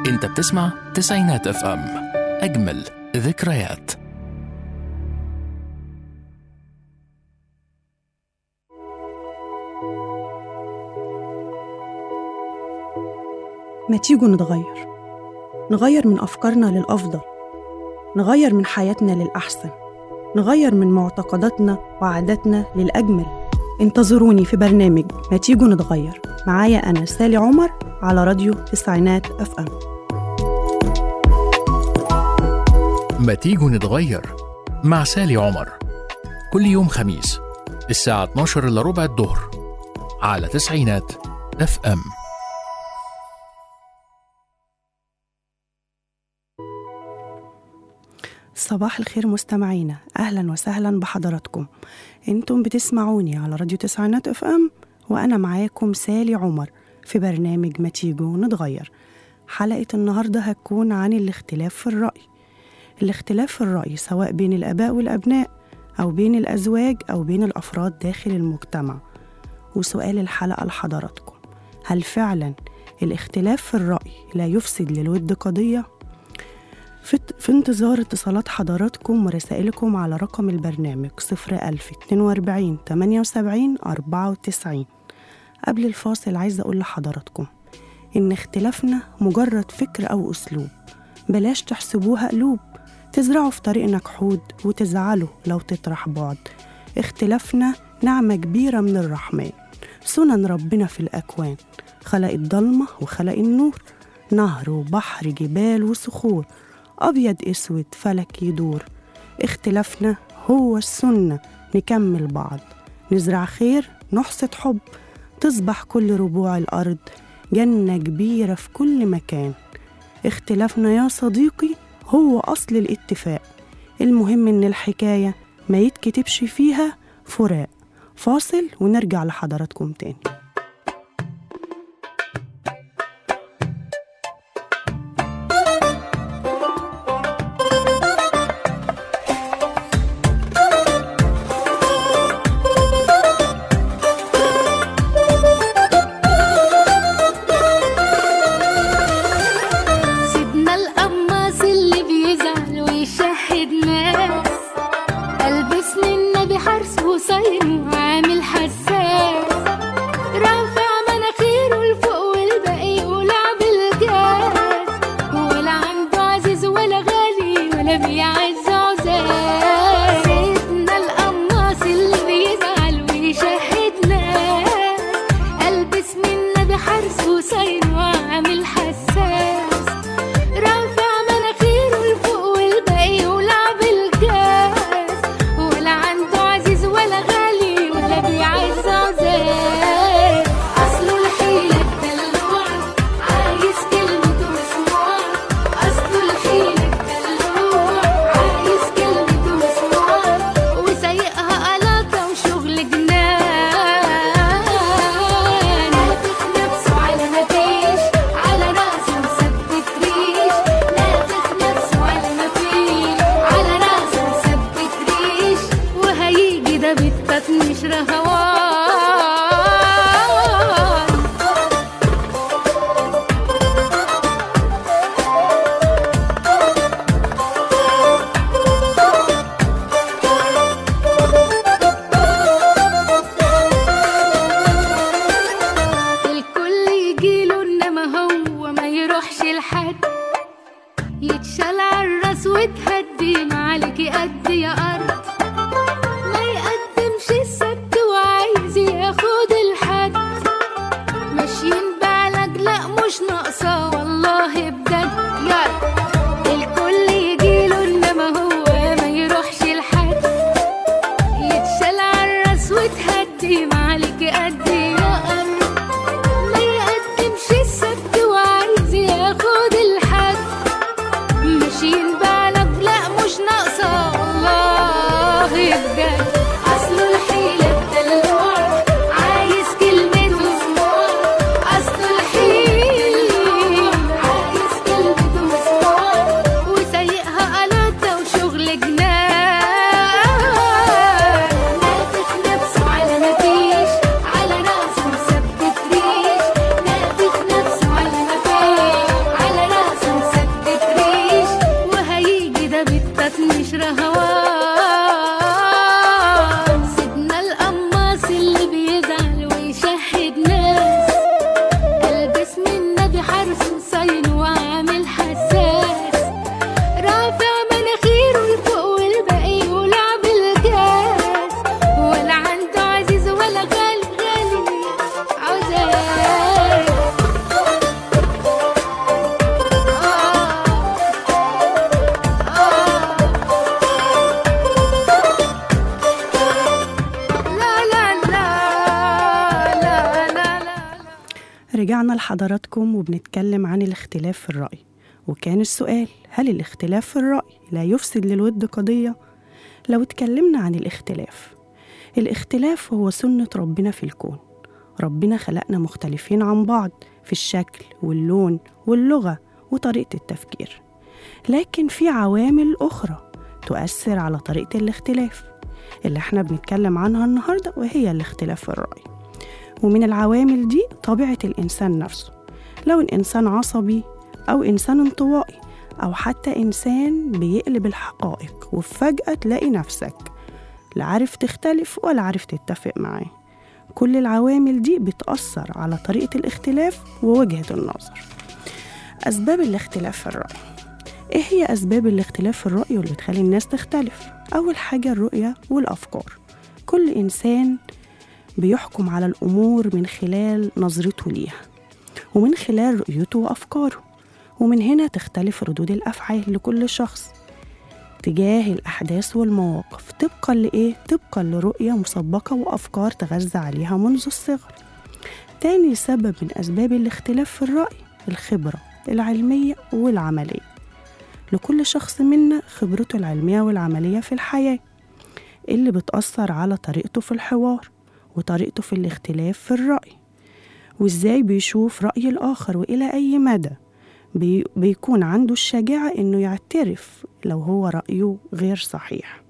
انت بتسمع تسعينات اف ام اجمل ذكريات ما تيجوا نتغير نغير من أفكارنا للأفضل نغير من حياتنا للأحسن نغير من معتقداتنا وعاداتنا للأجمل انتظروني في برنامج ما تيجوا نتغير معايا أنا سالي عمر على راديو تسعينات أف أم ما تيجوا نتغير مع سالي عمر كل يوم خميس الساعة 12 إلا ربع الظهر على تسعينات اف ام صباح الخير مستمعينا أهلا وسهلا بحضراتكم انتم بتسمعوني على راديو تسعينات اف ام وأنا معاكم سالي عمر في برنامج ما تيجوا نتغير حلقة النهاردة هتكون عن الاختلاف في الرأي الاختلاف في الرأي سواء بين الآباء والأبناء أو بين الأزواج أو بين الأفراد داخل المجتمع وسؤال الحلقة لحضراتكم هل فعلا الاختلاف في الرأي لا يفسد للود قضية؟ في, في انتظار اتصالات حضراتكم ورسائلكم على رقم البرنامج 01042 78 94 قبل الفاصل عايزة أقول لحضراتكم إن اختلافنا مجرد فكر أو أسلوب بلاش تحسبوها قلوب تزرعوا في طريقنا حود وتزعلوا لو تطرح بعد اختلافنا نعمة كبيرة من الرحمن سنن ربنا في الأكوان خلق الضلمة وخلق النور نهر وبحر جبال وصخور أبيض أسود فلك يدور اختلافنا هو السنة نكمل بعض نزرع خير نحصد حب تصبح كل ربوع الأرض جنة كبيرة في كل مكان اختلافنا يا صديقي هو أصل الاتفاق المهم إن الحكاية ما يتكتبش فيها فراق فاصل ونرجع لحضراتكم تاني سيبنا القماص اللي بيزعل ويشهد ناس البسني النبي حرس وصايم وعامل حساس رافع مناخيره لفوق والباقي يقولع بالجاز ولا عنده عزيز ولا غالي ولا بيعز عزاز سيدنا القماص اللي بيزعل ويشهد ناس البس من النبي حرس وصايم وعامل حساس رافع مناخيره لفوق والباقي يولع بالجاز ولا عنده عزيز ولا غالي ولا بيعز عزاز اصله الحيلة الدلوع عايز كلمته مسموع اصله الحيلة الدلوع عايز كلمته مسموع وسايقها قلاطة وشغل جنان نافخ نفسه على ما فيش على راسه مثبت ريش نافخ نفسه على ما فيش على راسه مثبت ريش وهيجي ده بيتفتنش رهوان الكل يجيله انما هو ما يروحش لحد يتشال عالراس وتهدي معالك قد يا ارض ما يقدمش السد وعايز ياخد الحد ماشيين بعلاج لا مش ناقصه والله بجد يلا الكل يجيله انما هو ما يروحش لحد يتشال عالراس وتهدي معالك قد يا ارض ما يقدمش السد وعايز ياخد الحد ماشيين بعلب لا مش ناقصة والله رجعنا لحضراتكم وبنتكلم عن الاختلاف في الرأي وكان السؤال هل الاختلاف في الرأي لا يفسد للود قضية؟ لو اتكلمنا عن الاختلاف الاختلاف هو سنة ربنا في الكون ربنا خلقنا مختلفين عن بعض في الشكل واللون واللغة وطريقة التفكير لكن في عوامل أخرى تؤثر على طريقة الاختلاف اللي احنا بنتكلم عنها النهاردة وهي الاختلاف في الرأي ومن العوامل دي طبيعة الإنسان نفسه لو الإنسان عصبي أو إنسان انطوائي أو حتى إنسان بيقلب الحقائق وفجأة تلاقي نفسك لا عارف تختلف ولا عارف تتفق معاه كل العوامل دي بتأثر على طريقة الاختلاف ووجهة النظر أسباب الاختلاف في الرأي إيه هي أسباب الاختلاف في الرأي واللي بتخلي الناس تختلف؟ أول حاجة الرؤية والأفكار كل إنسان بيحكم على الأمور من خلال نظرته ليها ومن خلال رؤيته وأفكاره ومن هنا تختلف ردود الأفعال لكل شخص تجاه الأحداث والمواقف طبقا لإيه؟ طبقا لرؤية مسبقة وأفكار تغذى عليها منذ الصغر تاني سبب من أسباب الاختلاف في الرأي الخبرة العلمية والعملية لكل شخص منا خبرته العلمية والعملية في الحياة اللي بتأثر على طريقته في الحوار وطريقته في الاختلاف في الرأي وإزاي بيشوف رأي الآخر وإلى أي مدى بي بيكون عنده الشجاعة إنه يعترف لو هو رأيه غير صحيح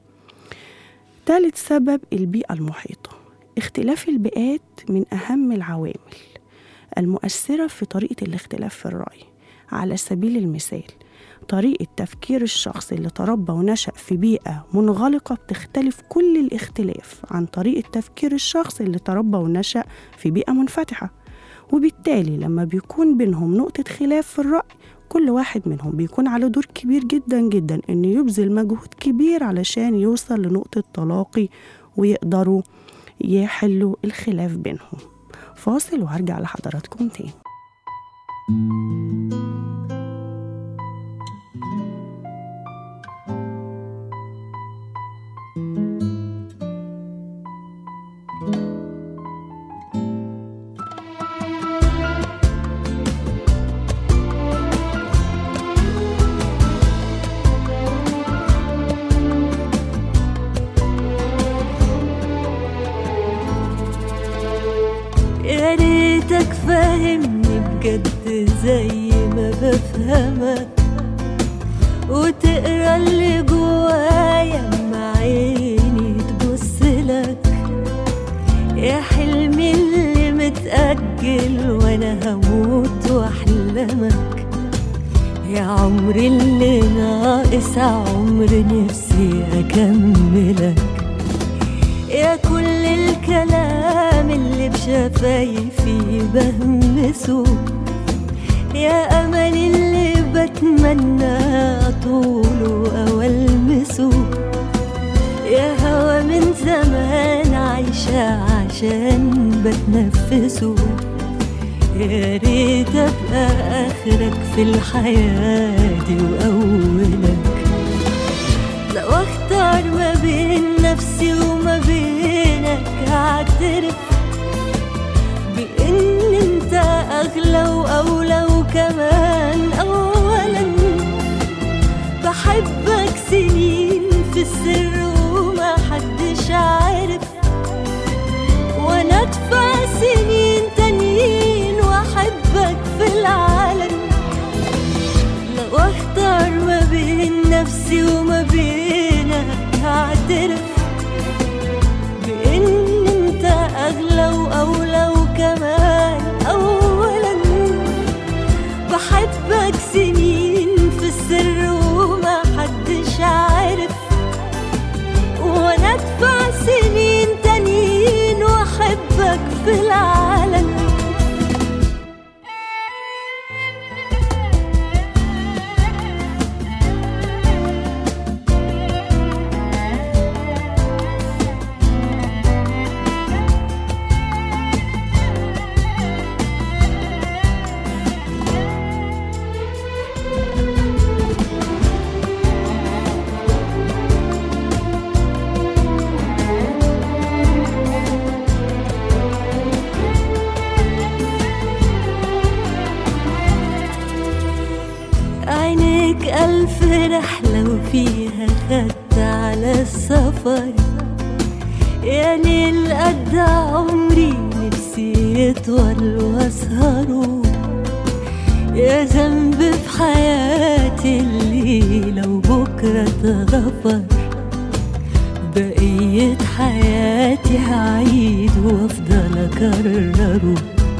ثالث سبب البيئة المحيطة اختلاف البيئات من أهم العوامل المؤثرة في طريقة الاختلاف في الرأي على سبيل المثال طريقة تفكير الشخص اللي تربى ونشأ في بيئة منغلقة بتختلف كل الاختلاف عن طريقة تفكير الشخص اللي تربى ونشأ في بيئة منفتحة وبالتالي لما بيكون بينهم نقطة خلاف في الرأي كل واحد منهم بيكون على دور كبير جدا جدا إنه يبذل مجهود كبير علشان يوصل لنقطة تلاقي ويقدروا يحلوا الخلاف بينهم فاصل وهرجع لحضراتكم تاني يا ريتك فاهمني بجد زي ما بفهمك وتقرا اللي جوايا مع عيني تبصلك يا حلمي اللي متأجل وانا هموت واحلمك يا عمري اللي ناقص عمر نفسي اكملك يا كل الكلام اللي بشفايفي بهمسه يا أمل اللي بتمنى طوله أو ألمسه يا هوا من زمان عايشة عشان بتنفسه يا ريت أبقى آخرك في الحياة دي وأولك لو اختار ما بين نفسي وما بينك هعترف بان انت اغلى واولى وكمان اولا بحبك سنين في السر وما حدش عارف وانا ادفع سنين تانيين واحبك في العالم لو اختار ما بين نفسي وما بينك هعترف بان انت اغلى واولى وكمان اولا ألف رحلة وفيها خدت على السفر يا ليل قد عمري نفسي يطول واسهره يا ذنب في حياتي اللي لو بكرة اتغفر بقية حياتي هعيد وافضل اكرره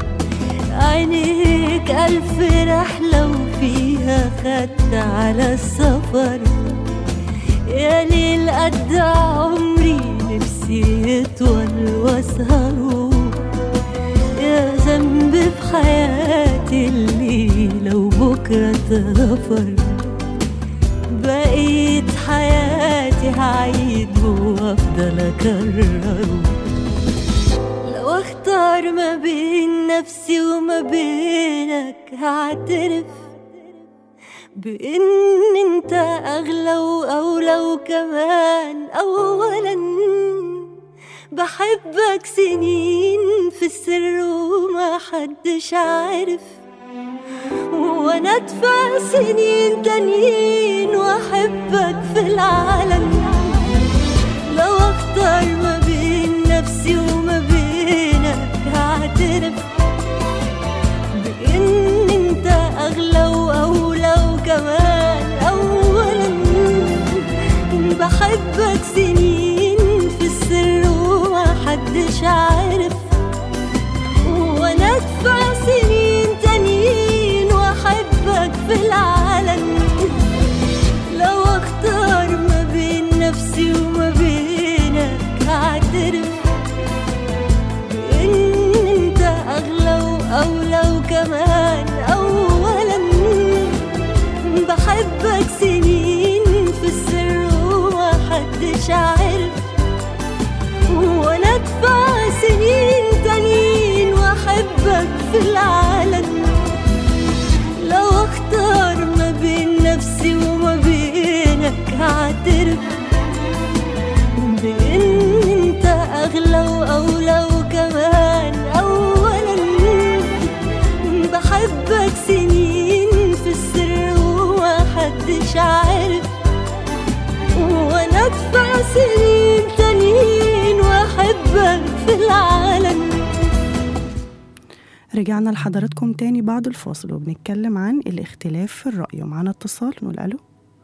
عينيك ألف رحلة وفيها خدت على السفر يا ليل قد عمري نفسي يطول واسهره يا ذنب في حياتي اللي لو بكرة اتغفر بقيت حياتي هعيد وافضل اكرره لو اختار ما بين نفسي وما بينك هعترف بان انت اغلى واولى وكمان اولا بحبك سنين في السر وما حدش عارف وانا ادفع سنين تانيين واحبك في العالم لو اختار ما بين نفسي وما بينك هعترف بان انت اغلى واولى وكمان اولا بحبك سنين في السر وما حدش عارف وانا ادفع سنين تانيين واحبك في العالم لو اختار ما بين نفسي وما بينك هعترف بان انت اغلى واولى وكمان اولا بحبك سنين في السر وما حدش عارف وانا ادفع سنين تانيين واحبك في العالم لو اختار ما بين نفسي وما بينك هعترف بان انت اغلى واولى وكمان اولا بحبك سنين في السر وما حدش عارف وانا ادفع سنين تانيين واحبك في العالم رجعنا لحضراتكم تاني بعد الفاصل وبنتكلم عن الاختلاف في الرأي ومعانا اتصال نقول ألو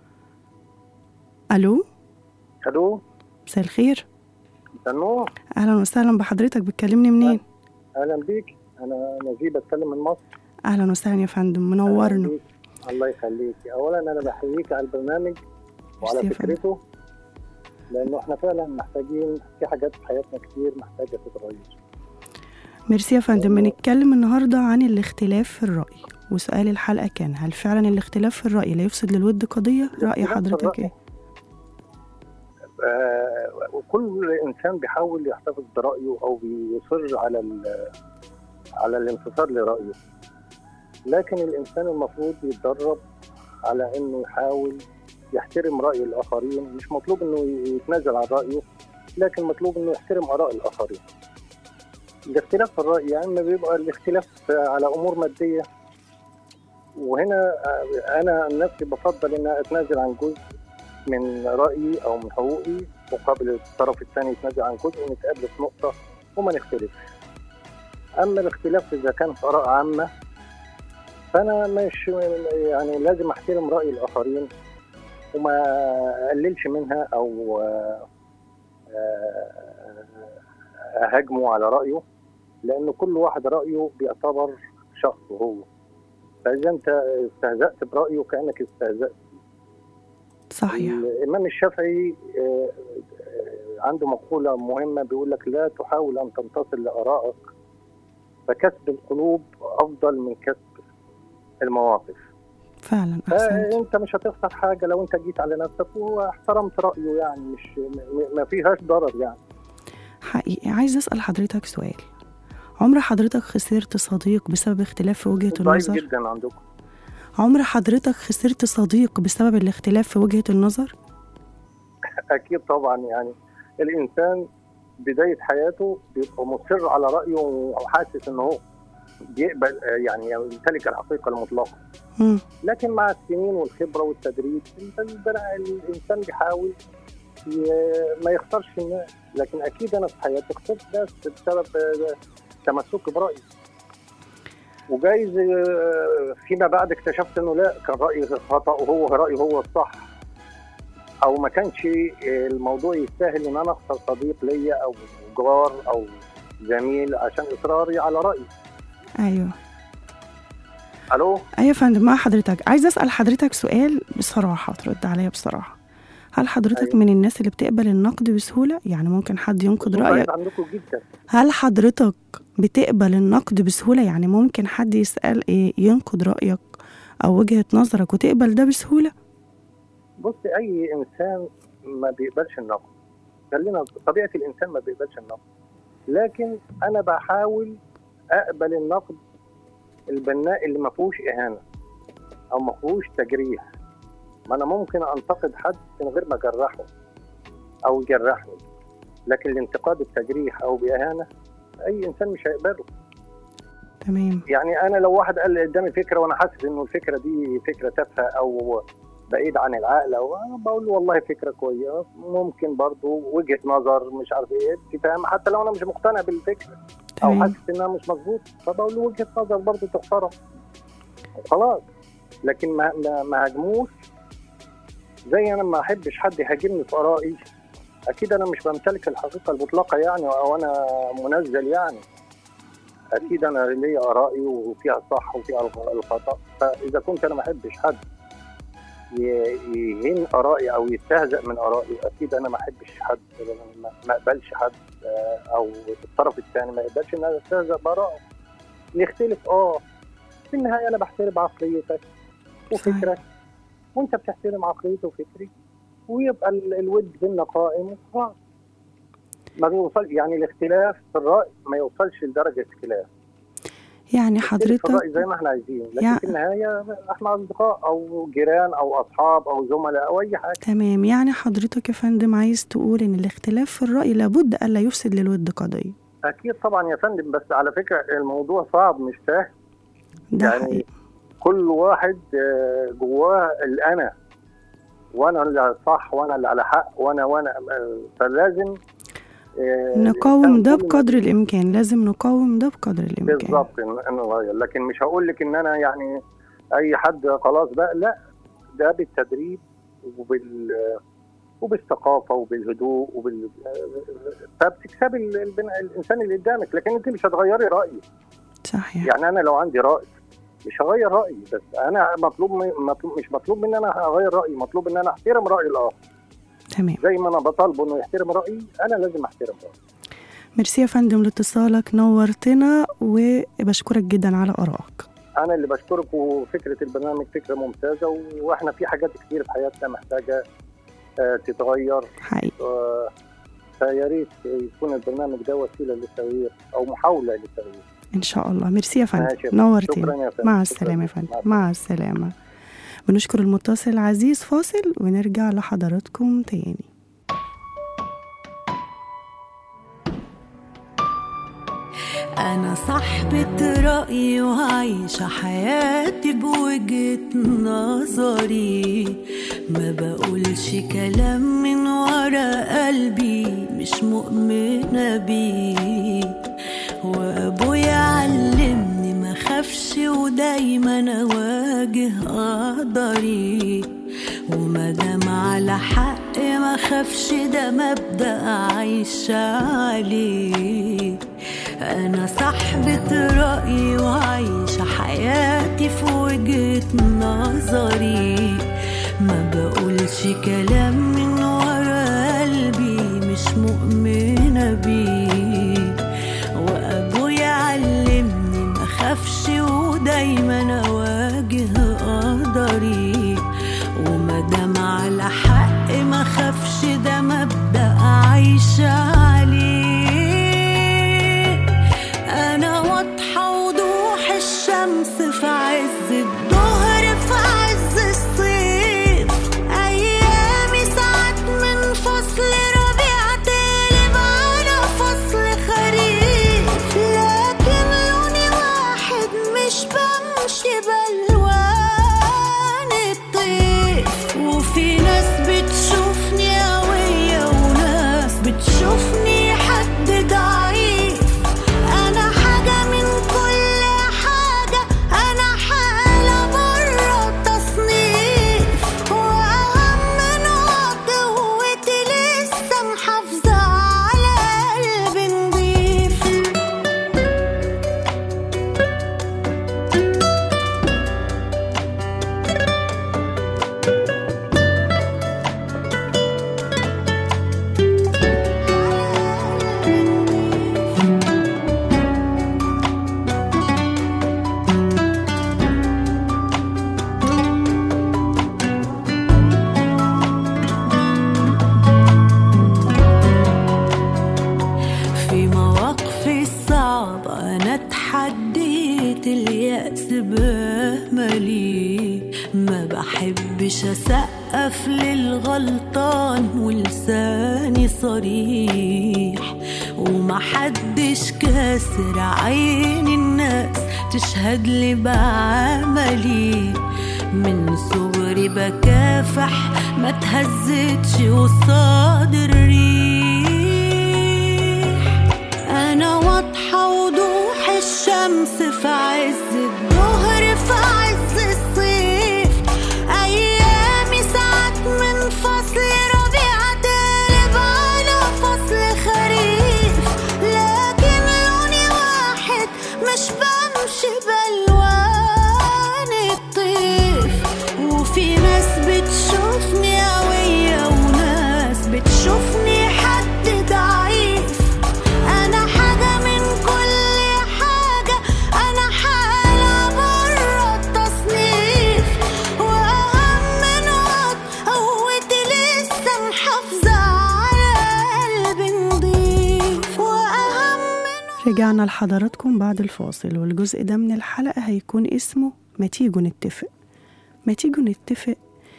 ألو الو مساء الخير النور أهلا وسهلا بحضرتك بتكلمني منين اهلا بيك انا نجيب اتكلم من مصر أهلا وسهلا يا فندم أهلاً منورنا بيك. الله يخليك اولا انا بحييك على البرنامج وعلى ميرسي يا فندم. فكرته لانه احنا فعلا محتاجين في حاجات في حياتنا كتير محتاجه تتغير ميرسي يا فندم بنتكلم النهاردة عن الاختلاف في الرأي وسؤال الحلقة كان هل فعلا الاختلاف في الرأي لا يفسد للود قضية؟ رأي الاختلاف في حضرتك الرأي. ايه؟ آه وكل انسان بيحاول يحتفظ برايه او بيصر على ال- على الانتصار لرايه لكن الانسان المفروض يتدرب على انه يحاول يحترم راي الاخرين مش مطلوب انه يتنازل عن رايه لكن مطلوب انه يحترم اراء الاخرين الاختلاف في الراي يعني ما بيبقى الاختلاف على امور ماديه وهنا آه، انا عن نفسي بفضل ان اتنازل عن جزء من رايي او من حقوقي مقابل الطرف الثاني يتنازل عن جزء ونتقابل في نقطه وما نختلفش اما الاختلاف اذا كان في اراء عامه فانا مش يعني لازم احترم راي الاخرين وما اقللش منها او آه، آه، اهاجمه على رايه لان كل واحد رايه بيعتبر شخصه هو فاذا انت استهزأت برايه كانك استهزأت صحيح الامام الشافعي آه، آه، عنده مقوله مهمه بيقول لك لا تحاول ان تنتصر لارائك فكسب القلوب افضل من كسب المواقف فعلا أحسنت فانت مش هتخسر حاجه لو انت جيت على نفسك واحترمت رايه يعني مش م- ما فيهاش ضرر يعني حقيقي عايز أسأل حضرتك سؤال عمر حضرتك خسرت صديق بسبب اختلاف في وجهة ضعيف النظر؟ جدا عندكم عمر حضرتك خسرت صديق بسبب الاختلاف في وجهة النظر؟ اكيد طبعا يعني الانسان بدايه حياته بيبقى مصر على رايه وحاسس ان هو بيقبل آه، يعني يمتلك الحقيقه المطلقه مم. لكن مع السنين والخبره والتدريب البني- الانسان بيحاول ي- ما يختارش الناس لكن اكيد انا في حياتي اخترت ناس بسبب آه، تمسكي برايي وجايز آه، فيما بعد اكتشفت انه لا كان رايي خطا وهو رايي هو الصح او ما كانش آه، الموضوع يستاهل ان انا اخسر صديق ليا او جار او زميل عشان اصراري على رايي ايوه الو ايوه يا فندم مع حضرتك عايزه اسال حضرتك سؤال بصراحه ترد عليا بصراحه هل حضرتك أيوة. من الناس اللي بتقبل النقد بسهوله يعني ممكن حد ينقد رايك بعيد عندكم جدا هل حضرتك بتقبل النقد بسهوله يعني ممكن حد يسال ايه ينقد رايك او وجهه نظرك وتقبل ده بسهوله بص اي انسان ما بيقبلش النقد خلينا طبيعه الانسان ما بيقبلش النقد لكن انا بحاول اقبل النقد البناء اللي ما فيهوش اهانه او ما فيهوش تجريح ما انا ممكن انتقد حد من غير ما اجرحه او يجرحني لكن الانتقاد التجريح او باهانه اي انسان مش هيقبله تمام يعني انا لو واحد قال لي قدامي فكره وانا حاسس انه الفكره دي فكره تافهه او بعيد عن العقل او أنا بقول له والله فكره كويسه ممكن برضو وجهه نظر مش عارف ايه انت فاهم حتى لو انا مش مقتنع بالفكره او تمام حاسس انها مش مظبوط فبقول له وجهه نظر برضو تحترم خلاص لكن ما ما ما هاجموش زي انا ما احبش حد يهاجمني في ارائي اكيد انا مش بمتلك الحقيقه المطلقه يعني او انا منزل يعني اكيد انا ليا ارائي وفيها الصح وفيها الغ- الخطا فاذا كنت انا ما احبش حد ي- يهين ارائي او يستهزأ من ارائي اكيد انا ما احبش حد ما- ما اقبلش حد آه، او الطرف الثاني ما يقبلش ان انا استهزأ بارائه نختلف اه في النهايه انا بحترم عقليتك وفكرك وانت بتحترم عقليتي وفكري ويبقى ال- الود بيننا قائم وخلاص ما بيوصل يعني الاختلاف في الراي ما يوصلش لدرجه اختلاف يعني نختلف في حضرتك الراي زي ما احنا عايزين لكن يع- في النهايه احنا اصدقاء او جيران او اصحاب او زملاء او اي حاجه تمام يعني حضرتك يا فندم عايز تقول ان الاختلاف في الراي لابد الا يفسد للود قضيه اكيد طبعا يا فندم بس على فكره الموضوع صعب مش سهل ده يعني حقيقي كل واحد آه، جواه الانا وانا اللي صح وانا اللي على حق وانا وانا آه، فلازم آه، نقاوم الإنسان ده كل ما- بقدر الامكان لازم نقاوم ده بقدر الامكان بالظبط إن- انه غير لكن مش هقول لك ان انا يعني اي حد خلاص بقى لا ده بالتدريب وبال وبالثقافه وبالهدوء وبال فبتكسبي ال- البن- الانسان اللي قدامك لكن انت مش هتغيري رايي صحيح يعني انا لو عندي راي مش هغير رايي بس انا مطلوب, من مطلوب مش مطلوب مني انا اغير رايي مطلوب ان انا احترم راي الاخر تمام زي ما انا بطالبه انه يحترم رايي انا لازم احترم رايي ميرسي يا فندم لاتصالك نورتنا وبشكرك جدا على ارائك انا اللي بشكرك وفكره البرنامج فكره ممتازه واحنا في حاجات كتير في حياتنا محتاجه آه، تتغير حقيقي آه، فيا ريت يكون البرنامج ده وسيله للتغيير او محاوله للتغيير ان شاء الله ميرسي يا فندم ماشي يا فندم. نورتنا شكرا يا فندم مع شكراً. السلامه يا فندم مع السلامة. مع السلامه بنشكر المتصل العزيز فاصل ونرجع لحضراتكم تاني أنا صاحبة رأيي وعايشة حياتي بوجهة نظري ما بقولش كلام من ورا قلبي مش مؤمنة بيه وأبويا علمني ما خافش ودايما أواجه قدري ومادام على حق ما خافش ده مبدأ عايشة عليه أنا صاحبة رأيي وعايشة حياتي في وجهة نظري ما بقولش كلام من ورا قلبي مش مؤمنة بيه وأبويا علمني ما خافش ودايما أواجه قدري ومادام على حق ما خافش ده مبدأ عايشة عليه أنا واضحة وضوح الشمس في عز الظهر في عز الصيف أيامي ساعات من فصل ربيع تقلب على فصل خريف لكن لوني واحد حسيت اليأس بأملي ما بحبش أسقف للغلطان ولساني صريح ومحدش كاسر عين الناس تشهد لي بعملي من صغري بكافح ما تهزتش قصاد الريح أنا واضحة وضوح الشمس في عز الظهر في عز الصيف أيامي ساعات من فصل ربيع تقلب على فصل خريف لكن لوني واحد مش بمشي بألوان الطيف وفي ناس بتشوفني قوية وناس بتشوفني حد ضعيف أنا حاجة من كل حاجة أنا حالة بره التصنيف وأهم من وقت قوتي لسه محافظة على قلبي نضيف وأهم من رجعنا لحضراتكم بعد الفاصل والجزء ده من الحلقة هيكون اسمه ما تيجوا نتفق ما تيجوا نتفق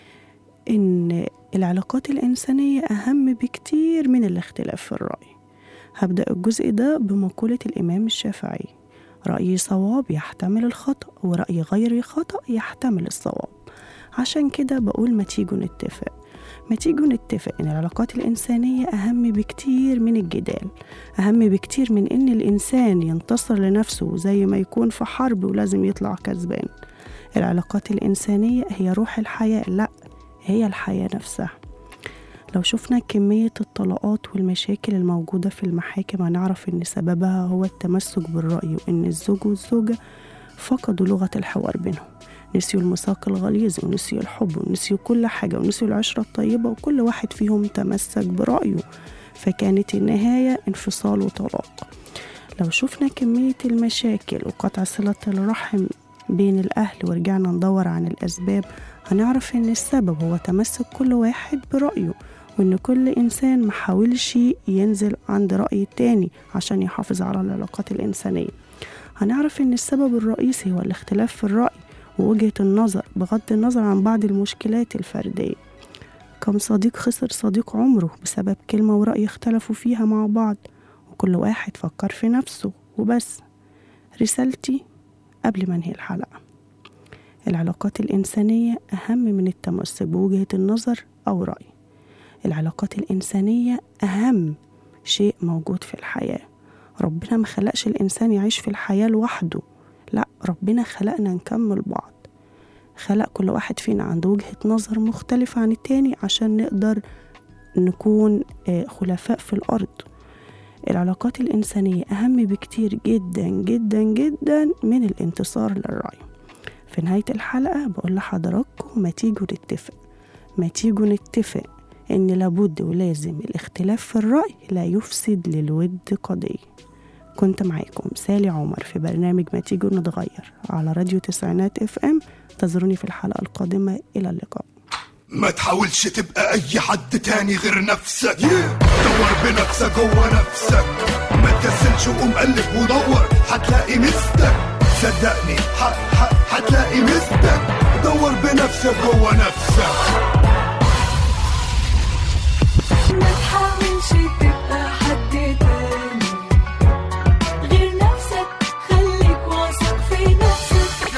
إن العلاقات الإنسانية أهم بكتير من الاختلاف في الرأي هبدأ الجزء ده بمقولة الإمام الشافعي رأيي صواب يحتمل الخطأ ورأي غيري خطأ يحتمل الصواب عشان كده بقول ما تيجوا نتفق ما تيجوا نتفق إن العلاقات الإنسانية أهم بكتير من الجدال أهم بكتير من إن الإنسان ينتصر لنفسه زي ما يكون في حرب ولازم يطلع كسبان العلاقات الإنسانية هي روح الحياة لأ هي الحياة نفسها لو شفنا كمية الطلاقات والمشاكل الموجودة في المحاكم هنعرف إن سببها هو التمسك بالرأي وإن الزوج والزوجة فقدوا لغة الحوار بينهم نسيوا الميثاق الغليظ ونسيوا الحب ونسيوا كل حاجة ونسيوا العشرة الطيبة وكل واحد فيهم تمسك برأيه فكانت النهاية انفصال وطلاق لو شفنا كمية المشاكل وقطع صلة الرحم بين الأهل ورجعنا ندور عن الأسباب هنعرف إن السبب هو تمسك كل واحد برأيه وإن كل إنسان محاولش ينزل عند رأي التاني عشان يحافظ على العلاقات الإنسانية هنعرف إن السبب الرئيسي هو الاختلاف في الرأي ووجهة النظر بغض النظر عن بعض المشكلات الفردية كم صديق خسر صديق عمره بسبب كلمة ورأي اختلفوا فيها مع بعض وكل واحد فكر في نفسه وبس رسالتي قبل ما انهي الحلقة العلاقات الإنسانية أهم من التمسك بوجهة النظر أو رأي العلاقات الإنسانية أهم شيء موجود في الحياة ربنا ما خلقش الإنسان يعيش في الحياة لوحده لا ربنا خلقنا نكمل بعض خلق كل واحد فينا عنده وجهة نظر مختلفة عن التاني عشان نقدر نكون آه، خلفاء في الأرض العلاقات الإنسانية أهم بكتير جدا جدا جدا من الانتصار للرأي في نهاية الحلقة بقول لحضراتكم ما تيجوا نتفق ما تيجوا نتفق إن لابد ولازم الاختلاف في الرأي لا يفسد للود قضية كنت معاكم سالي عمر في برنامج ما تيجوا نتغير على راديو تسعينات اف ام انتظروني في الحلقة القادمة إلى اللقاء ما تحاولش تبقى اي حد تاني غير نفسك دور بنفسك جوه نفسك ما تكسلش وقوم قلب ودور هتلاقي مستك صدقني ح- ح- هتلاقي مستك دور بنفسك جوه نفسك ما تحاولش تبقى حد تاني غير نفسك خليك واثق في نفسك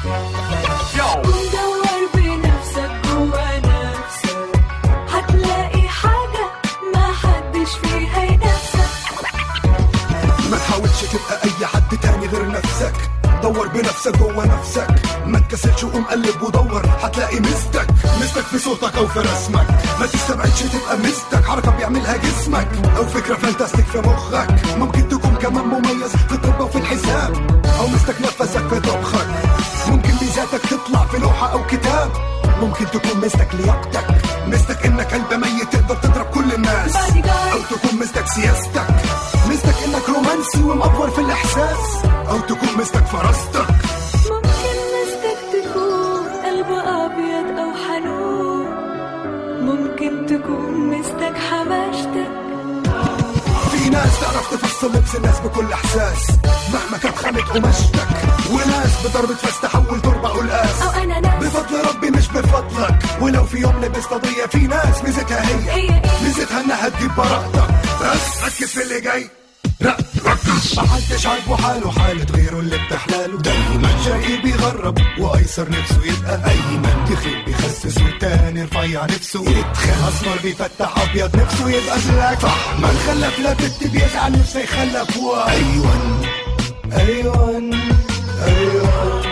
ودور بنفسك جوا نفسك هتلاقي حاجة ما حدش فيها ينافسك ما تحاولش تبقى اي حد تاني غير نفسك دور بنفسك جوه نفسك ما تكسلش وقوم قلب ودور هتلاقي مستك مستك في صوتك او في رسمك ما تستبعدش تبقى مستك حركه بيعملها جسمك او فكره فانتاستيك في مخك ممكن تكون كمان مميز في الطب وفي الحساب او مستك نفسك في طبخك ممكن ميزاتك تطلع في لوحه او كتاب ممكن تكون مستك لياقتك مستك انك قلب ميت تقدر تضرب كل الناس او تكون مستك سياستك مستك انك رومانسي ومأفور في الاحساس او تكون مستك فراستك ممكن مستك تكون قلب أبيض أو حنون ممكن تكون مستك حماشتك في ناس تعرف تفسر وصل لبس الناس بكل احساس مهما كانت خانت قماشتك وناس بضربة فاس تحول تربة قلقاس او انا ناس بفضل ربي مش بفضلك ولو في يوم لبست قضية في ناس ميزتها هي هي ايه ميزتها انها تجيب براءتك بس ركز في اللي جاي لا ركز محدش عاجبه حاله حالة غيره اللي بتحلاله دايما جاي بيغرب وايسر نفسه يبقى ايمن تخيل بيخسس والتاني رفيع نفسه يتخن اسمر بيفتح ابيض نفسه يبقى بلاك صح ما نخلف لا بنت بيزعل نفسه يخلف وايون ايون ايون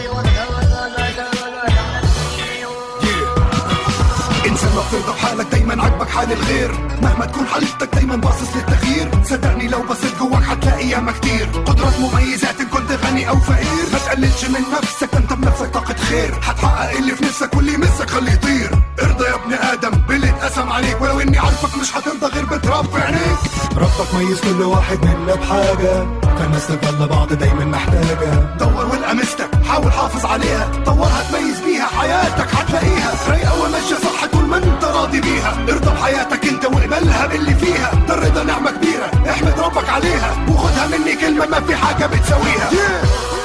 انسان ما بترضى بحالك دايما عاجبك حال الغير مهما تكون حالتك دايما باصص للتغيير صدقني لو بصيت جواك هتلاقي ياما كتير قدرات مميزات ان كنت غني او فقير ما تقللش من نفسك ده انت بنفسك طاقة خير هتحقق اللي في نفسك واللي يمسك خليه يطير ارضى يا ابن ادم باللي اتقسم عليك ولو اني عارفك مش هترضى غير بتراب في عينيك ربك ميز كل واحد منا بحاجة فالناس تفضل بعض دايما محتاجة دور والقى مستك حاول حافظ عليها طورها تميز بيها حياتك هتلاقيها رايقة وماشية صح طول ما انت راضي بيها ارضى بحياتك انت واقبلها باللي فيها ده الرضا نعمة كبيرة احمد ربك عليها وخدها مني كلمة ما في حاجة بتساويها yeah.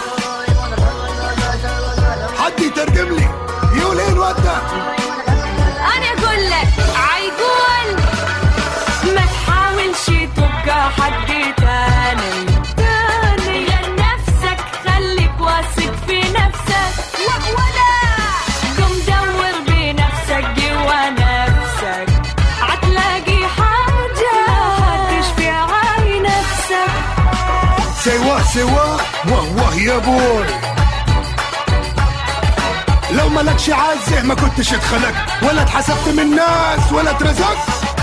حد يترجم لي يقول ايه الواد ده انا اقول لك عيقول ما تحاولش تبقى حد تاني تاني لنفسك خليك واثق في نفسك ولا قم دور بنفسك جوا نفسك هتلاقي حاجة هتشفي عاي نفسك سوا سوا واه واه يا بوي لو مالكش عزه ما كنتش اتخلقت ولا اتحسبت من الناس ولا اترزقت